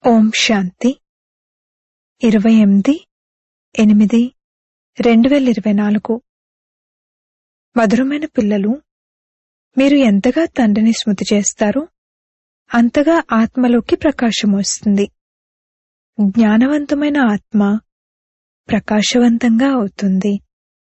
ఓం శాంతి ఇరవై ఎనిమిది ఎనిమిది రెండు వేల ఇరవై నాలుగు మధురమైన పిల్లలు మీరు ఎంతగా తండ్రిని స్మృతి చేస్తారో అంతగా ఆత్మలోకి ప్రకాశం వస్తుంది జ్ఞానవంతమైన ఆత్మ ప్రకాశవంతంగా అవుతుంది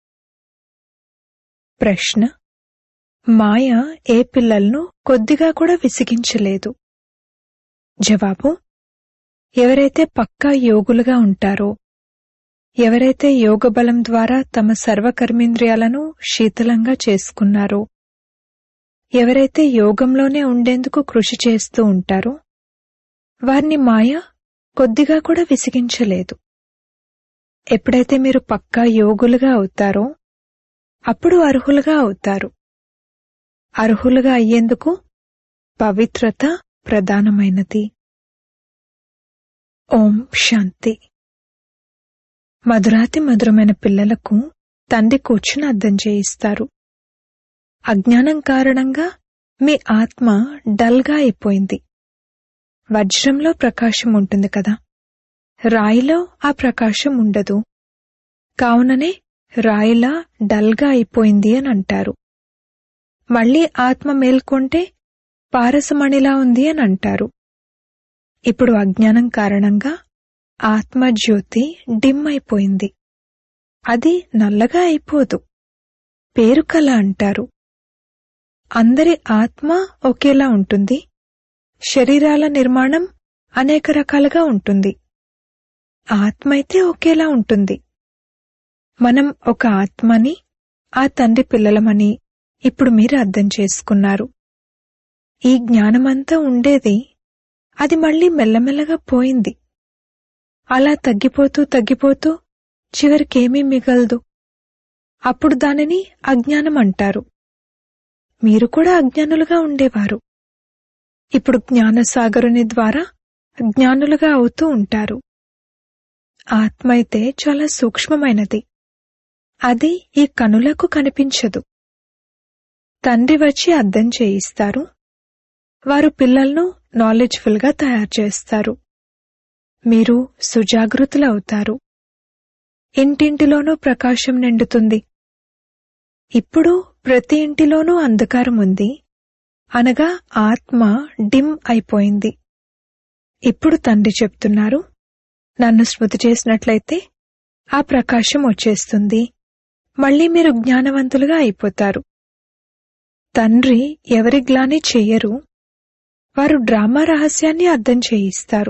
ప్రశ్న మాయ ఏ పిల్లలను కొద్దిగా కూడా విసిగించలేదు జవాబు ఎవరైతే పక్కా యోగులుగా ఉంటారో ఎవరైతే యోగ బలం ద్వారా తమ సర్వకర్మేంద్రియాలను శీతలంగా చేసుకున్నారో ఎవరైతే యోగంలోనే ఉండేందుకు కృషి చేస్తూ ఉంటారో వారిని మాయ కొద్దిగా కూడా విసిగించలేదు ఎప్పుడైతే మీరు పక్కా యోగులుగా అవుతారో అప్పుడు అర్హులుగా అవుతారు అర్హులుగా అయ్యేందుకు పవిత్రత ప్రధానమైనది ఓం శాంతి మధురాతి మధురమైన పిల్లలకు తండ్రి కూర్చుని అర్థం చేయిస్తారు అజ్ఞానం కారణంగా మీ ఆత్మ డల్గా అయిపోయింది వజ్రంలో ప్రకాశం ఉంటుంది కదా రాయిలో ఆ ప్రకాశం ఉండదు కావుననే రాయిలా డల్గా అయిపోయింది అని అంటారు మళ్ళీ ఆత్మ మేల్కొంటే పారసమణిలా ఉంది అని అంటారు ఇప్పుడు అజ్ఞానం కారణంగా ఆత్మజ్యోతి డిమ్ అయిపోయింది అది నల్లగా అయిపోదు పేరు కల అంటారు అందరి ఆత్మ ఒకేలా ఉంటుంది శరీరాల నిర్మాణం అనేక రకాలుగా ఉంటుంది ఆత్మ అయితే ఒకేలా ఉంటుంది మనం ఒక ఆత్మని ఆ తండ్రి పిల్లలమని ఇప్పుడు మీరు అర్థం చేసుకున్నారు ఈ జ్ఞానమంతా ఉండేది అది మళ్ళీ మెల్లమెల్లగా పోయింది అలా తగ్గిపోతూ తగ్గిపోతూ చివరికేమీ మిగలదు అప్పుడు దానిని అజ్ఞానం అంటారు మీరు కూడా అజ్ఞానులుగా ఉండేవారు ఇప్పుడు జ్ఞానసాగరుని ద్వారా జ్ఞానులుగా అవుతూ ఉంటారు ఆత్మ అయితే చాలా సూక్ష్మమైనది అది ఈ కనులకు కనిపించదు తండ్రి వచ్చి అర్థం చేయిస్తారు వారు పిల్లలను నాలెడ్జ్ఫుల్ గా తయారు చేస్తారు మీరు సుజాగృతులవుతారు ఇంటింటిలోనూ ప్రకాశం నిండుతుంది ఇప్పుడు ప్రతి ఇంటిలోనూ అంధకారం ఉంది అనగా ఆత్మ డిమ్ అయిపోయింది ఇప్పుడు తండ్రి చెప్తున్నారు నన్ను స్మృతి చేసినట్లయితే ఆ ప్రకాశం వచ్చేస్తుంది మళ్ళీ మీరు జ్ఞానవంతులుగా అయిపోతారు తండ్రి ఎవరి గ్లాని చెయ్యరు వారు డ్రామా రహస్యాన్ని అర్థం చేయిస్తారు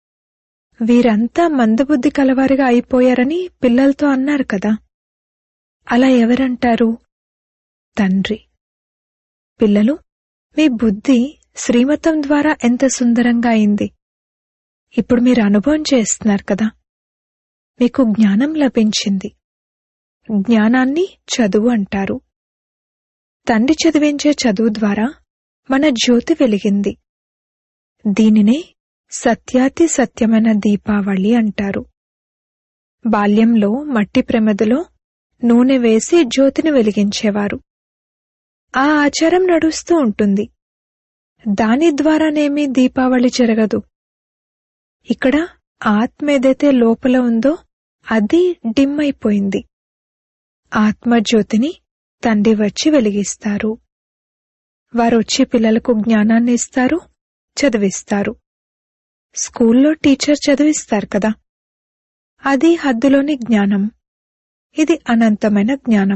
వీరంతా మందబుద్ధి కలవారిగా అయిపోయారని పిల్లలతో అన్నారు కదా అలా ఎవరంటారు తండ్రి పిల్లలు మీ బుద్ధి శ్రీమతం ద్వారా ఎంత సుందరంగా అయింది ఇప్పుడు మీరు అనుభవం చేస్తున్నారు కదా మీకు జ్ఞానం లభించింది జ్ఞానాన్ని చదువు అంటారు తండ్రి చదివించే చదువు ద్వారా మన జ్యోతి వెలిగింది దీనినే సత్యాతి సత్యమైన దీపావళి అంటారు బాల్యంలో మట్టి ప్రమిదలో నూనె వేసి జ్యోతిని వెలిగించేవారు ఆ ఆచారం నడుస్తూ ఉంటుంది దాని ద్వారానేమీ దీపావళి జరగదు ఇక్కడ ఆత్మ ఏదైతే లోపల ఉందో అది డిమ్ అయిపోయింది ఆత్మజ్యోతిని తండ్రి వచ్చి వెలిగిస్తారు వారు వచ్చి పిల్లలకు జ్ఞానాన్ని ఇస్తారు చదివిస్తారు స్కూల్లో టీచర్ చదివిస్తారు కదా అది హద్దులోని జ్ఞానం ఇది అనంతమైన జ్ఞానం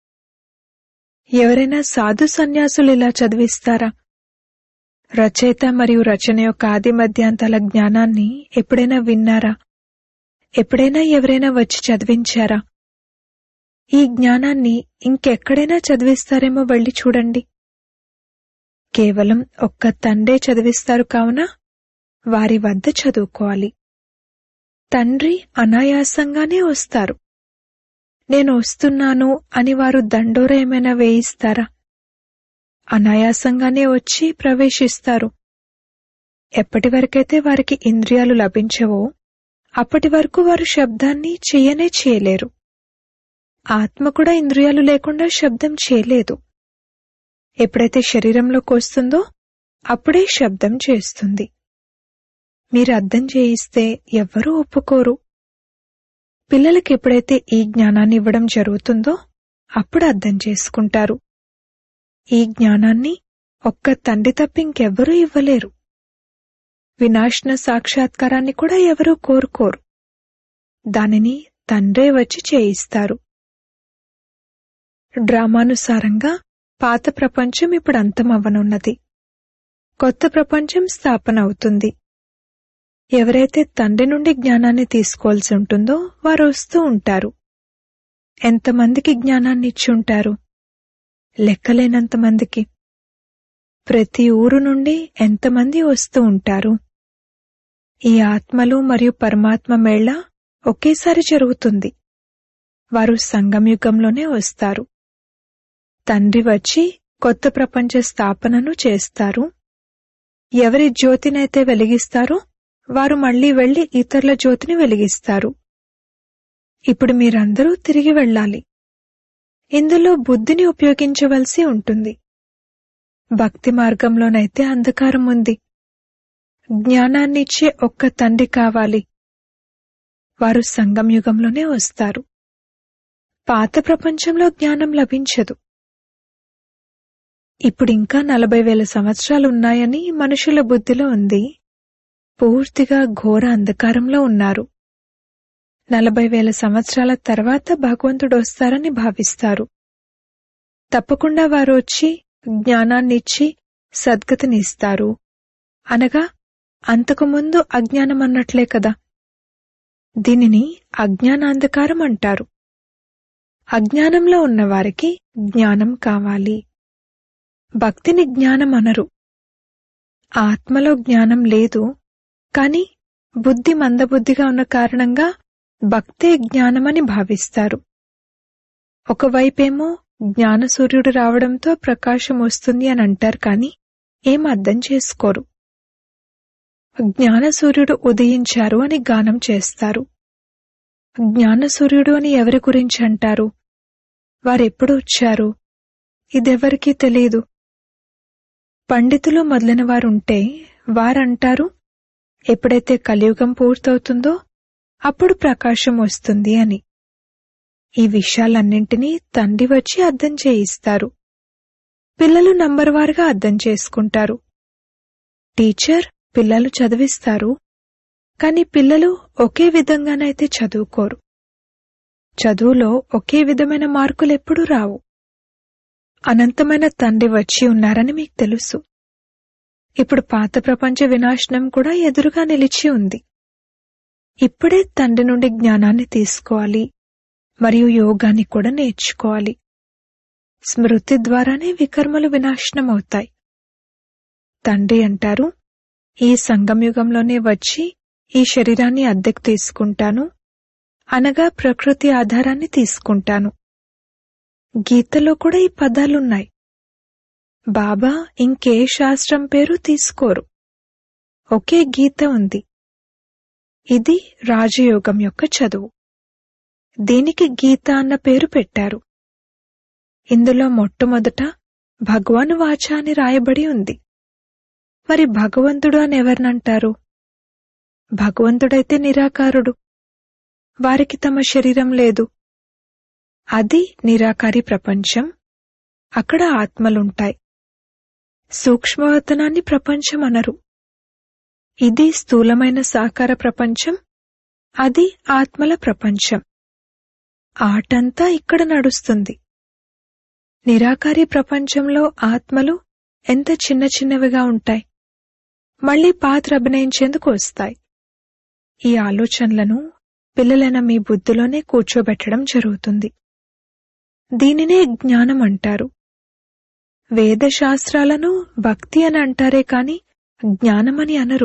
ఎవరైనా సాధు సన్యాసులు ఇలా చదివిస్తారా రచయిత మరియు రచన యొక్క ఆది మధ్యాంతాల జ్ఞానాన్ని ఎప్పుడైనా విన్నారా ఎప్పుడైనా ఎవరైనా వచ్చి చదివించారా ఈ జ్ఞానాన్ని ఇంకెక్కడైనా చదివిస్తారేమో వెళ్ళి చూడండి కేవలం ఒక్క తండ్రే చదివిస్తారు కావున వారి వద్ద చదువుకోవాలి తండ్రి అనాయాసంగానే వస్తారు నేను వస్తున్నాను అని వారు దండోర ఏమైనా వేయిస్తారా అనాయాసంగానే వచ్చి ప్రవేశిస్తారు ఎప్పటి వరకైతే వారికి ఇంద్రియాలు లభించవో అప్పటి వరకు వారు శబ్దాన్ని చెయ్యనే చేయలేరు ఆత్మ కూడా ఇంద్రియాలు లేకుండా శబ్దం చేయలేదు ఎప్పుడైతే శరీరంలోకి వస్తుందో అప్పుడే శబ్దం చేస్తుంది మీరు అర్థం చేయిస్తే ఎవ్వరూ ఒప్పుకోరు పిల్లలకి ఎప్పుడైతే ఈ జ్ఞానాన్ని ఇవ్వడం జరుగుతుందో అప్పుడు అర్థం చేసుకుంటారు ఈ జ్ఞానాన్ని ఒక్క తండ్రి తప్ప ఇంకెవ్వరూ ఇవ్వలేరు వినాశన సాక్షాత్కారాన్ని కూడా ఎవరూ కోరుకోరు దానిని తండ్రే వచ్చి చేయిస్తారు డ్రామానుసారంగా పాత ప్రపంచం ఇప్పుడు అంతమవ్వనున్నది కొత్త ప్రపంచం స్థాపన అవుతుంది ఎవరైతే తండ్రి నుండి జ్ఞానాన్ని తీసుకోవాల్సి ఉంటుందో వారు వస్తూ ఉంటారు ఎంతమందికి జ్ఞానాన్ని ఇచ్చి ఉంటారు లెక్కలేనంతమందికి ప్రతి ఊరు నుండి ఎంతమంది వస్తూ ఉంటారు ఈ ఆత్మలు మరియు పరమాత్మ మేళ ఒకేసారి జరుగుతుంది వారు సంగమయుగంలోనే వస్తారు తండ్రి వచ్చి కొత్త ప్రపంచ స్థాపనను చేస్తారు ఎవరి జ్యోతినైతే వెలిగిస్తారో వారు మళ్లీ వెళ్లి ఇతరుల జ్యోతిని వెలిగిస్తారు ఇప్పుడు మీరందరూ తిరిగి వెళ్ళాలి ఇందులో బుద్ధిని ఉపయోగించవలసి ఉంటుంది భక్తి మార్గంలోనైతే అంధకారం ఉంది జ్ఞానాన్నిచ్చే ఒక్క తండ్రి కావాలి వారు సంగంయుగంలోనే వస్తారు పాత ప్రపంచంలో జ్ఞానం లభించదు ఇప్పుడింకా నలభై వేల సంవత్సరాలు ఉన్నాయని మనుషుల బుద్ధిలో ఉంది పూర్తిగా ఘోర అంధకారంలో ఉన్నారు నలభై వేల సంవత్సరాల తర్వాత భగవంతుడు వస్తారని భావిస్తారు తప్పకుండా వారు వచ్చి జ్ఞానాన్నిచ్చి సద్గతినిస్తారు అనగా అంతకుముందు అజ్ఞానం అన్నట్లే కదా దీనిని అజ్ఞానాంధకారం అంటారు అజ్ఞానంలో ఉన్నవారికి జ్ఞానం కావాలి భక్తిని జ్ఞానం అనరు ఆత్మలో జ్ఞానం లేదు కాని బుద్ధి మందబుద్ధిగా ఉన్న కారణంగా భక్తే జ్ఞానమని భావిస్తారు ఒకవైపేమో జ్ఞాన సూర్యుడు రావడంతో ప్రకాశం వస్తుంది అని అంటారు కాని ఏం అర్థం చేసుకోరు జ్ఞాన సూర్యుడు ఉదయించారు అని గానం చేస్తారు జ్ఞాన సూర్యుడు అని ఎవరి గురించి అంటారు వారెప్పుడు వచ్చారు ఇదెవరికీ తెలియదు పండితులు మొదలైన వారుంటే వారంటారు ఎప్పుడైతే కలియుగం పూర్తవుతుందో అప్పుడు ప్రకాశం వస్తుంది అని ఈ విషయాలన్నింటినీ తండ్రి వచ్చి అర్థం చేయిస్తారు పిల్లలు నంబర్వారుగా అర్థం చేసుకుంటారు టీచర్ పిల్లలు చదివిస్తారు కాని పిల్లలు ఒకే విధంగానైతే చదువుకోరు చదువులో ఒకే విధమైన మార్కులు ఎప్పుడూ రావు అనంతమైన తండ్రి వచ్చి ఉన్నారని మీకు తెలుసు ఇప్పుడు పాత ప్రపంచ వినాశనం కూడా ఎదురుగా నిలిచి ఉంది ఇప్పుడే తండ్రి నుండి జ్ఞానాన్ని తీసుకోవాలి మరియు యోగాన్ని కూడా నేర్చుకోవాలి స్మృతి ద్వారానే వికర్మలు వినాశనం అవుతాయి తండ్రి అంటారు ఈ సంగమయుగంలోనే వచ్చి ఈ శరీరాన్ని అద్దెకు తీసుకుంటాను అనగా ప్రకృతి ఆధారాన్ని తీసుకుంటాను గీతలో కూడా ఈ పదాలున్నాయి బాబా ఇంకే శాస్త్రం పేరు తీసుకోరు ఒకే గీత ఉంది ఇది రాజయోగం యొక్క చదువు దీనికి గీత అన్న పేరు పెట్టారు ఇందులో మొట్టమొదట భగవాను వాచ అని రాయబడి ఉంది మరి భగవంతుడు అని ఎవరినంటారు భగవంతుడైతే నిరాకారుడు వారికి తమ శరీరం లేదు అది నిరాకారి ప్రపంచం అక్కడ ఆత్మలుంటాయి సూక్ష్మవతనాన్ని ప్రపంచం అనరు ఇది స్థూలమైన సాకార ప్రపంచం అది ఆత్మల ప్రపంచం ఆటంతా ఇక్కడ నడుస్తుంది నిరాకారి ప్రపంచంలో ఆత్మలు ఎంత చిన్న చిన్నవిగా ఉంటాయి మళ్లీ పాత్ర అభినయించేందుకు వస్తాయి ఈ ఆలోచనలను పిల్లలైన మీ బుద్ధిలోనే కూర్చోబెట్టడం జరుగుతుంది దీనినే జ్ఞానం అంటారు వేదశాస్త్రాలను భక్తి అని అంటారే కాని జ్ఞానమని అనరు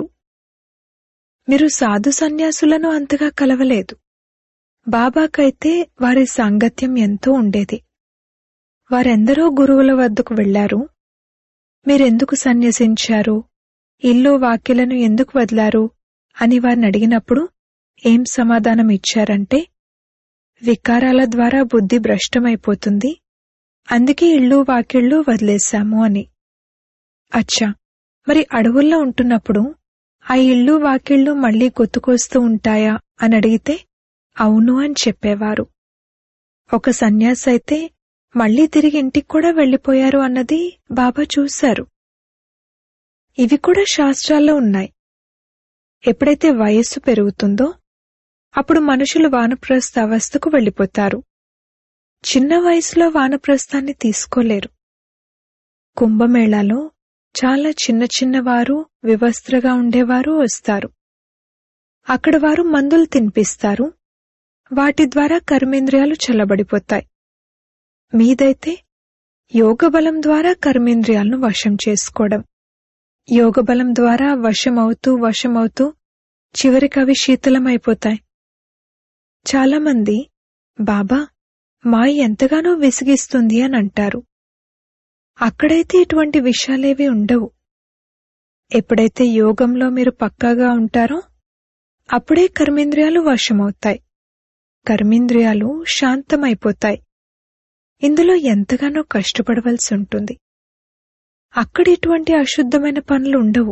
మీరు సాధు సన్యాసులను అంతగా కలవలేదు బాబాకైతే వారి సాంగత్యం ఎంతో ఉండేది వారెందరో గురువుల వద్దకు వెళ్లారు మీరెందుకు సన్యసించారు ఇల్లు వాక్యలను ఎందుకు వదిలారు అని వారిని అడిగినప్పుడు ఏం సమాధానం ఇచ్చారంటే వికారాల ద్వారా బుద్ధి భ్రష్టమైపోతుంది అందుకే ఇళ్ళు వాకిళ్ళు వదిలేశాము అని అచ్చా మరి అడవుల్లో ఉంటున్నప్పుడు ఆ ఇళ్ళు వాకిళ్ళు మళ్లీ గుర్తుకొస్తూ ఉంటాయా అని అడిగితే అవును అని చెప్పేవారు ఒక సన్యాసి అయితే మళ్లీ తిరిగి ఇంటికి కూడా వెళ్లిపోయారు అన్నది బాబా చూశారు ఇవి కూడా శాస్త్రాల్లో ఉన్నాయి ఎప్పుడైతే వయస్సు పెరుగుతుందో అప్పుడు మనుషులు వానప్రస్థ అవస్థకు వెళ్లిపోతారు చిన్న వయసులో వానప్రస్థాన్ని తీసుకోలేరు కుంభమేళాలో చాలా చిన్న చిన్న వారు వివస్త్రగా ఉండేవారు వస్తారు అక్కడ వారు మందులు తినిపిస్తారు వాటి ద్వారా కర్మేంద్రియాలు చల్లబడిపోతాయి మీదైతే యోగబలం ద్వారా కర్మేంద్రియాలను వశం చేసుకోవడం యోగబలం ద్వారా వశమవుతూ వశమవుతూ చివరికి అవి శీతలమైపోతాయి చాలామంది బాబా మాయ ఎంతగానో విసిగిస్తుంది అని అంటారు అక్కడైతే ఇటువంటి విషయాలేవి ఉండవు ఎప్పుడైతే యోగంలో మీరు పక్కాగా ఉంటారో అప్పుడే కర్మేంద్రియాలు వశమవుతాయి కర్మేంద్రియాలు శాంతమైపోతాయి ఇందులో ఎంతగానో కష్టపడవలసి ఉంటుంది అక్కడ ఇటువంటి అశుద్ధమైన పనులు ఉండవు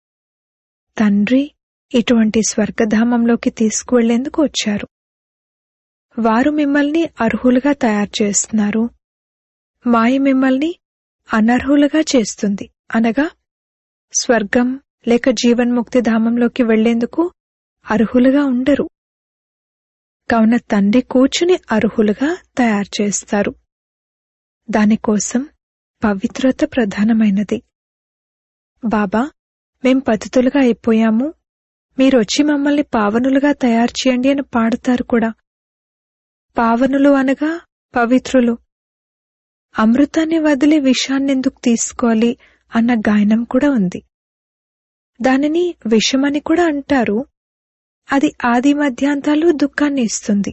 తండ్రి ఇటువంటి స్వర్గధామంలోకి తీసుకువెళ్లేందుకు వచ్చారు వారు మిమ్మల్ని అర్హులుగా తయారు చేస్తున్నారు మాయ మిమ్మల్ని అనర్హులుగా చేస్తుంది అనగా స్వర్గం లేక జీవన్ముక్తి ధామంలోకి వెళ్లేందుకు అర్హులుగా ఉండరు కావున తండ్రి కూర్చుని అర్హులుగా తయారు చేస్తారు దానికోసం పవిత్రత ప్రధానమైనది బాబా మేం పతితులుగా అయిపోయాము మీరొచ్చి మమ్మల్ని పావనులుగా తయారు చేయండి అని పాడతారు కూడా పావనులు అనగా పవిత్రులు అమృతాన్ని వదిలి విషాన్నెందుకు తీసుకోవాలి అన్న గాయనం కూడా ఉంది దానిని విషమని కూడా అంటారు అది ఆది మధ్యాంతాలు దుఃఖాన్ని ఇస్తుంది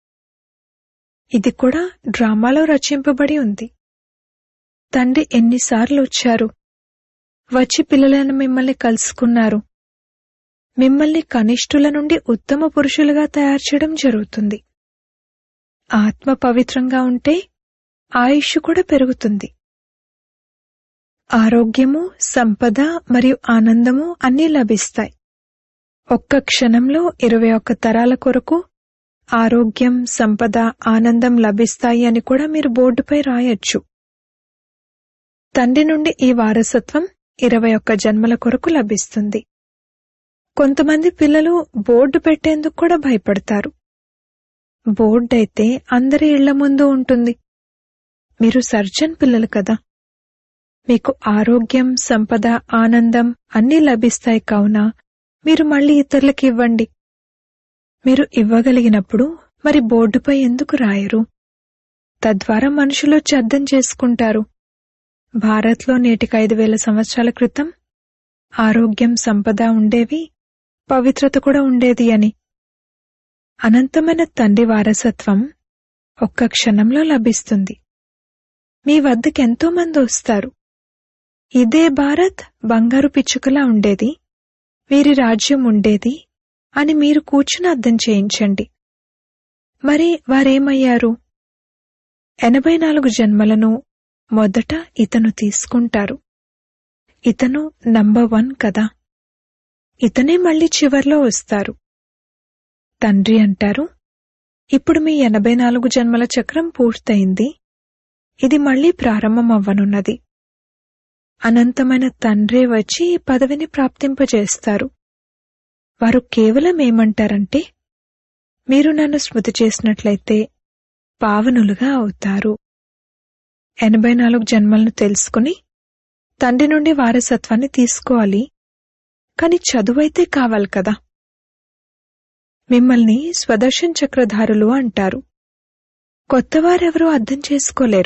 ఇది కూడా డ్రామాలో రచింపబడి ఉంది తండ్రి ఎన్నిసార్లు వచ్చారు వచ్చి పిల్లలను మిమ్మల్ని కలుసుకున్నారు మిమ్మల్ని కనిష్ఠుల నుండి ఉత్తమ పురుషులుగా తయారు చేయడం జరుగుతుంది ఆత్మ పవిత్రంగా ఉంటే ఆయుష్ కూడా పెరుగుతుంది ఆరోగ్యము సంపద మరియు ఆనందము అన్నీ లభిస్తాయి ఒక్క క్షణంలో ఇరవై ఒక్క తరాల కొరకు ఆరోగ్యం సంపద ఆనందం లభిస్తాయి అని కూడా మీరు బోర్డుపై రాయొచ్చు తండ్రి నుండి ఈ వారసత్వం ఇరవై ఒక్క జన్మల కొరకు లభిస్తుంది కొంతమంది పిల్లలు బోర్డు పెట్టేందుకు కూడా భయపడతారు బోర్డు అయితే అందరి ఇళ్ల ముందు ఉంటుంది మీరు సర్జన్ పిల్లలు కదా మీకు ఆరోగ్యం సంపద ఆనందం అన్నీ లభిస్తాయి కావున మీరు మళ్ళీ ఇతరులకు ఇవ్వండి మీరు ఇవ్వగలిగినప్పుడు మరి బోర్డుపై ఎందుకు రాయరు తద్వారా మనుషులు వచ్చి అర్థం చేసుకుంటారు భారత్లో నేటికి ఐదు వేల సంవత్సరాల క్రితం ఆరోగ్యం సంపద ఉండేవి పవిత్రత కూడా ఉండేది అని అనంతమైన తండ్రి వారసత్వం ఒక్క క్షణంలో లభిస్తుంది మీ వద్దకు ఎంతో మంది వస్తారు ఇదే భారత్ బంగారు పిచ్చుకలా ఉండేది వీరి రాజ్యం ఉండేది అని మీరు కూర్చుని అర్థం చేయించండి మరి వారేమయ్యారు ఎనభై నాలుగు జన్మలను మొదట ఇతను తీసుకుంటారు ఇతను నంబర్ వన్ కదా ఇతనే మళ్ళీ చివర్లో వస్తారు తండ్రి అంటారు ఇప్పుడు మీ ఎనభై నాలుగు జన్మల చక్రం పూర్తయింది ఇది మళ్ళీ ప్రారంభం అవ్వనున్నది అనంతమైన తండ్రే వచ్చి ఈ పదవిని ప్రాప్తింపజేస్తారు వారు కేవలం ఏమంటారంటే మీరు నన్ను స్మృతి చేసినట్లయితే పావనులుగా అవుతారు ఎనభై నాలుగు జన్మలను తెలుసుకుని తండ్రి నుండి వారసత్వాన్ని తీసుకోవాలి కాని చదువైతే కావాలి కదా మిమ్మల్ని స్వదర్శన్ చక్రధారులు అంటారు కొత్తవారెవరూ అర్థం చేసుకోలేరు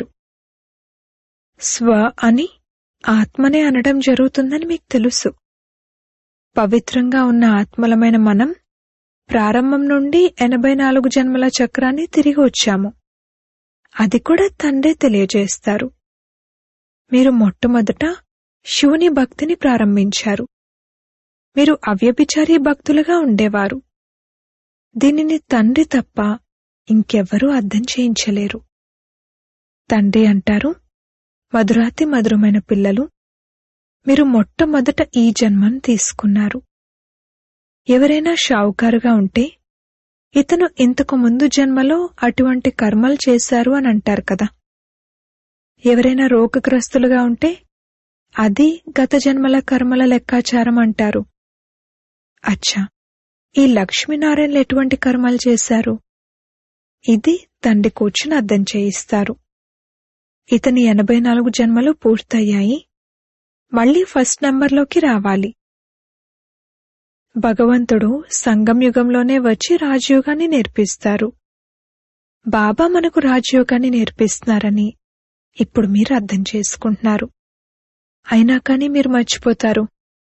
స్వ అని ఆత్మనే అనడం జరుగుతుందని మీకు తెలుసు పవిత్రంగా ఉన్న ఆత్మలమైన మనం ప్రారంభం నుండి ఎనభై నాలుగు జన్మల చక్రాన్ని తిరిగి వచ్చాము అది కూడా తండ్రే తెలియజేస్తారు మీరు మొట్టమొదట శివుని భక్తిని ప్రారంభించారు మీరు అవ్యభిచారి భక్తులుగా ఉండేవారు దీనిని తండ్రి తప్ప ఇంకెవ్వరూ అర్థం చేయించలేరు తండ్రి అంటారు మధురాతి మధురమైన పిల్లలు మీరు మొట్టమొదట ఈ జన్మను తీసుకున్నారు ఎవరైనా షావుకారుగా ఉంటే ఇతను ఇంతకు ముందు జన్మలో అటువంటి కర్మలు చేశారు అని అంటారు కదా ఎవరైనా రోగగ్రస్తులుగా ఉంటే అది గత జన్మల కర్మల లెక్కాచారం అంటారు అచ్చా ఈ లక్ష్మీనారాయణలు ఎటువంటి కర్మలు చేశారు ఇది తండ్రి కూర్చుని అర్థం చేయిస్తారు ఇతని ఎనభై నాలుగు జన్మలు పూర్తయ్యాయి మళ్లీ ఫస్ట్ నంబర్లోకి రావాలి భగవంతుడు సంగం యుగంలోనే వచ్చి రాజయోగాన్ని నేర్పిస్తారు బాబా మనకు రాజయోగాన్ని నేర్పిస్తున్నారని ఇప్పుడు మీరు అర్థం చేసుకుంటున్నారు అయినా కానీ మీరు మర్చిపోతారు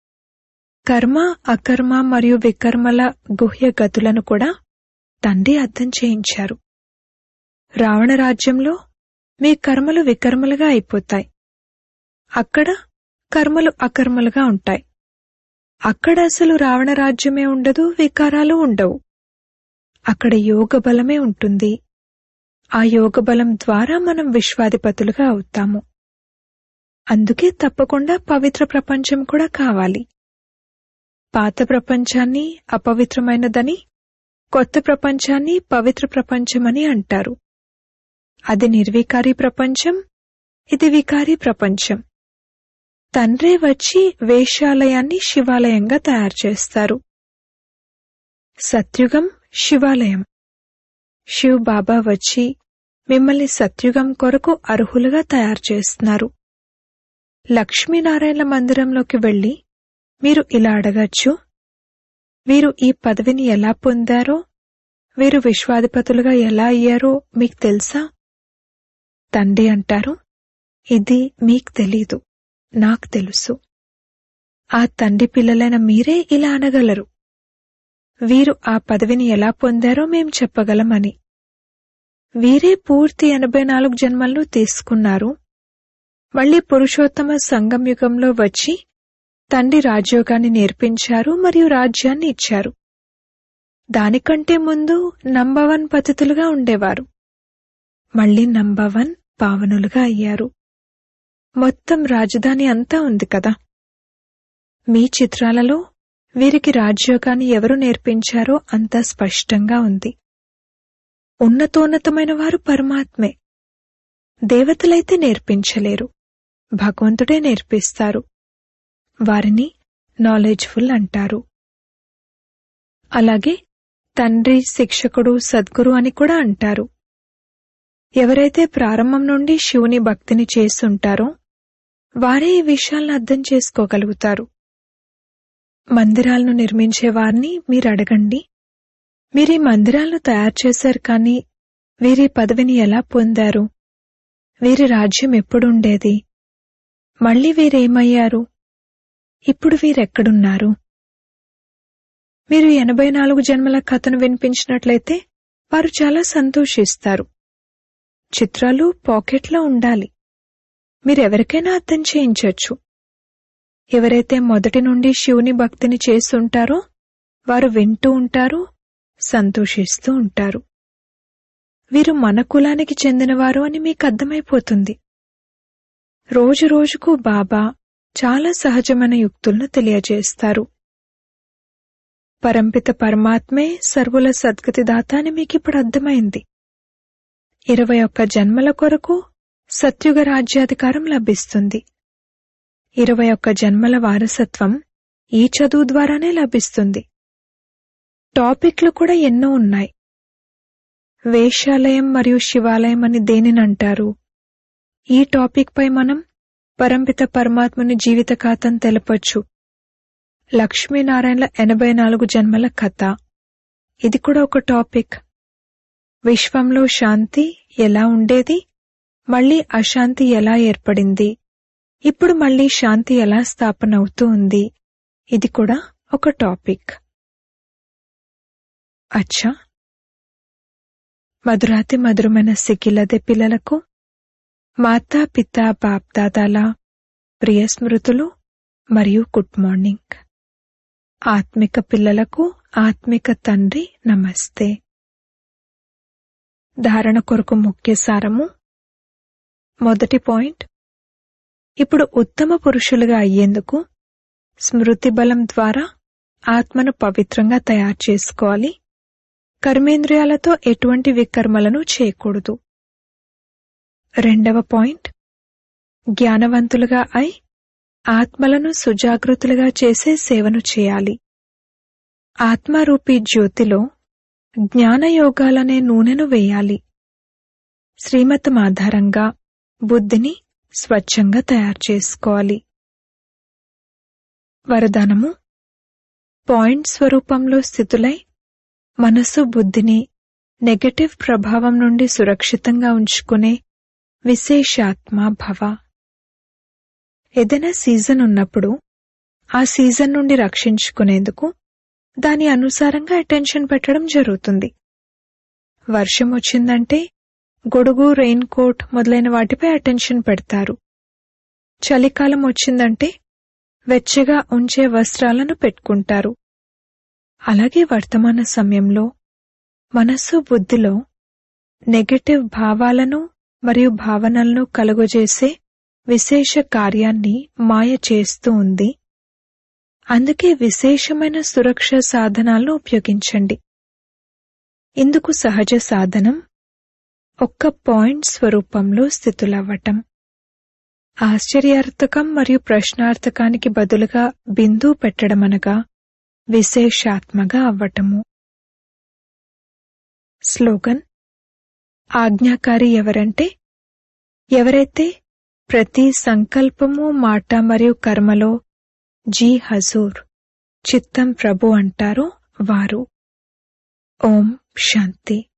కర్మ అకర్మ మరియు వికర్మల గుహ్య గతులను కూడా తండ్రి అర్థం చేయించారు రావణ రాజ్యంలో మీ కర్మలు వికర్మలుగా అయిపోతాయి అక్కడ కర్మలు అకర్మలుగా ఉంటాయి అక్కడ అసలు రావణ రాజ్యమే ఉండదు వికారాలు ఉండవు అక్కడ యోగ బలమే ఉంటుంది ఆ యోగ బలం ద్వారా మనం విశ్వాధిపతులుగా అవుతాము అందుకే తప్పకుండా పవిత్ర ప్రపంచం కూడా కావాలి పాత ప్రపంచాన్ని అపవిత్రమైనదని కొత్త ప్రపంచాన్ని పవిత్ర ప్రపంచమని అంటారు అది నిర్వికారి ప్రపంచం ఇది వికారి ప్రపంచం తండ్రే వచ్చి వేశ్యాలయాన్ని శివాలయంగా తయారు చేస్తారు సత్యుగం శివాలయం శివ్ బాబా వచ్చి మిమ్మల్ని సత్యుగం కొరకు అర్హులుగా తయారు చేస్తున్నారు లక్ష్మీనారాయణ మందిరంలోకి వెళ్లి మీరు ఇలా అడగచ్చు వీరు ఈ పదవిని ఎలా పొందారో వీరు విశ్వాధిపతులుగా ఎలా అయ్యారో మీకు తెలుసా తండ్రి అంటారు ఇది మీకు తెలీదు నాకు తెలుసు ఆ తండ్రి పిల్లలైన మీరే ఇలా అనగలరు వీరు ఆ పదవిని ఎలా పొందారో మేం చెప్పగలమని వీరే పూర్తి ఎనభై నాలుగు జన్మలను తీసుకున్నారు మళ్లీ పురుషోత్తమ సంగం యుగంలో వచ్చి తండ్రి రాజ్యోగాన్ని నేర్పించారు మరియు రాజ్యాన్ని ఇచ్చారు దానికంటే ముందు నంబవన్ పతితులుగా ఉండేవారు మళ్లీ నంబవన్ పావనులుగా అయ్యారు మొత్తం రాజధాని అంతా ఉంది కదా మీ చిత్రాలలో వీరికి రాజ్యోగాన్ని ఎవరు నేర్పించారో అంతా స్పష్టంగా ఉంది ఉన్నతోన్నతమైన వారు పరమాత్మే దేవతలైతే నేర్పించలేరు భగవంతుడే నేర్పిస్తారు వారిని నాలెడ్జ్ఫుల్ అంటారు అలాగే తండ్రి శిక్షకుడు సద్గురు అని కూడా అంటారు ఎవరైతే ప్రారంభం నుండి శివుని భక్తిని చేస్తుంటారో వారే ఈ విషయాలను అర్థం చేసుకోగలుగుతారు మందిరాలను నిర్మించే వారిని మీరు అడగండి మీరు ఈ మందిరాలను తయారు చేశారు కానీ వీరి పదవిని ఎలా పొందారు వీరి రాజ్యం ఎప్పుడుండేది మళ్ళీ వీరేమయ్యారు ఇప్పుడు వీరెక్కడున్నారు మీరు ఎనభై నాలుగు జన్మల కథను వినిపించినట్లయితే వారు చాలా సంతోషిస్తారు చిత్రాలు పాకెట్లో ఉండాలి మీరెవరికైనా అర్థం చేయించొచ్చు ఎవరైతే మొదటి నుండి శివుని భక్తిని చేస్తుంటారో వారు వింటూ ఉంటారు సంతోషిస్తూ ఉంటారు వీరు మన కులానికి చెందినవారు అని మీకు అర్థమైపోతుంది రోజు రోజుకు బాబా చాలా సహజమైన యుక్తులను తెలియజేస్తారు పరంపిత పరమాత్మే సర్వుల సద్గతిదాత అని మీకిప్పుడు అర్థమైంది ఇరవై ఒక్క జన్మల కొరకు సత్యుగ రాజ్యాధికారం లభిస్తుంది ఇరవై ఒక్క జన్మల వారసత్వం ఈ చదువు ద్వారానే లభిస్తుంది టాపిక్లు కూడా ఎన్నో ఉన్నాయి వేశ్యాలయం మరియు శివాలయం అని దేనినంటారు ఈ టాపిక్ పై మనం పరంపిత పరమాత్మని జీవిత ఖాతాను తెలపొచ్చు లక్ష్మీనారాయణల ఎనభై నాలుగు జన్మల కథ ఇది కూడా ఒక టాపిక్ విశ్వంలో శాంతి ఎలా ఉండేది మళ్ళీ అశాంతి ఎలా ఏర్పడింది ఇప్పుడు మళ్ళీ శాంతి ఎలా స్థాపన అవుతూ ఉంది ఇది కూడా ఒక టాపిక్ అచ్చా మధురాతి మధురమైన సికిలదే పిల్లలకు మాతా పిత బాప్దాదాల ప్రియ స్మృతులు మరియు గుడ్ మార్నింగ్ ఆత్మిక పిల్లలకు ఆత్మిక తండ్రి నమస్తే ధారణ కొరకు ముఖ్య సారము మొదటి పాయింట్ ఇప్పుడు ఉత్తమ పురుషులుగా అయ్యేందుకు స్మృతి బలం ద్వారా ఆత్మను పవిత్రంగా తయారు చేసుకోవాలి కర్మేంద్రియాలతో ఎటువంటి వికర్మలను చేయకూడదు రెండవ పాయింట్ జ్ఞానవంతులుగా అయి ఆత్మలను సుజాగృతులుగా చేసే సేవను చేయాలి ఆత్మారూపీ జ్యోతిలో జ్ఞానయోగాలనే నూనెను వేయాలి శ్రీమతం ఆధారంగా బుద్ధిని స్వచ్ఛంగా తయారు చేసుకోవాలి వరదానము పాయింట్ స్వరూపంలో స్థితులై మనసు బుద్ధిని నెగటివ్ ప్రభావం నుండి సురక్షితంగా ఉంచుకునే విశేషాత్మ భవ ఏదైనా సీజన్ ఉన్నప్పుడు ఆ సీజన్ నుండి రక్షించుకునేందుకు దాని అనుసారంగా అటెన్షన్ పెట్టడం జరుగుతుంది వర్షం వచ్చిందంటే గొడుగు రెయిన్ కోట్ మొదలైన వాటిపై అటెన్షన్ పెడతారు చలికాలం వచ్చిందంటే వెచ్చగా ఉంచే వస్త్రాలను పెట్టుకుంటారు అలాగే వర్తమాన సమయంలో మనస్సు బుద్ధిలో నెగటివ్ భావాలను మరియు భావనలను కలుగజేసే విశేష కార్యాన్ని మాయ చేస్తూ ఉంది అందుకే విశేషమైన సురక్ష సాధనాలను ఉపయోగించండి ఇందుకు సహజ సాధనం ఒక్క పాయింట్ స్వరూపంలో స్థితులవ్వటం ఆశ్చర్యార్థకం మరియు ప్రశ్నార్థకానికి బదులుగా బిందు పెట్టడమనగా విశేషాత్మగా అవ్వటము స్లోగన్ ఆజ్ఞాకారి ఎవరంటే ఎవరైతే ప్రతి సంకల్పము మాట మరియు కర్మలో జీ హజూర్ చిత్తం ప్రభు అంటారో వారు ఓం శాంతి